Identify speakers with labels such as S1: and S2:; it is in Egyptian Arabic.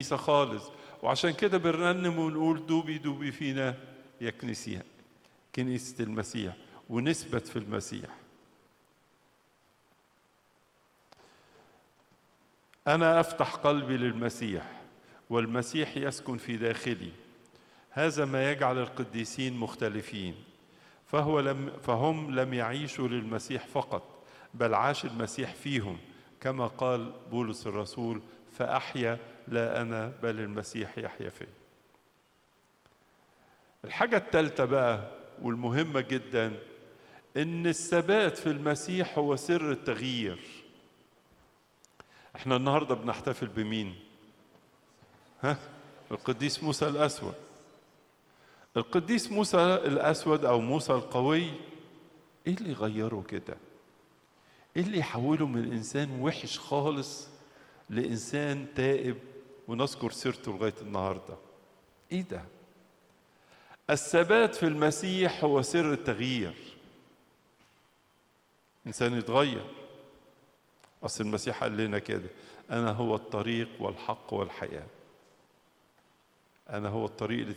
S1: الكنيسة خالص وعشان كده بنرنم ونقول دوبي دوبي فينا يا كنيسة كنيسة المسيح ونثبت في المسيح أنا أفتح قلبي للمسيح والمسيح يسكن في داخلي هذا ما يجعل القديسين مختلفين فهو لم فهم لم يعيشوا للمسيح فقط بل عاش المسيح فيهم كما قال بولس الرسول فأحيا لا أنا بل المسيح يحيا فيه الحاجة الثالثة بقى والمهمة جدا إن الثبات في المسيح هو سر التغيير احنا النهارده بنحتفل بمين؟ ها؟ القديس موسى الأسود القديس موسى الأسود أو موسى القوي إيه اللي غيره كده؟ إيه اللي يحوله من إنسان وحش خالص لإنسان تائب ونذكر سيرته لغاية النهاردة؟ إيه ده؟ الثبات في المسيح هو سر التغيير إنسان يتغير أصل المسيح قال لنا كده أنا هو الطريق والحق والحياة أنا هو الطريق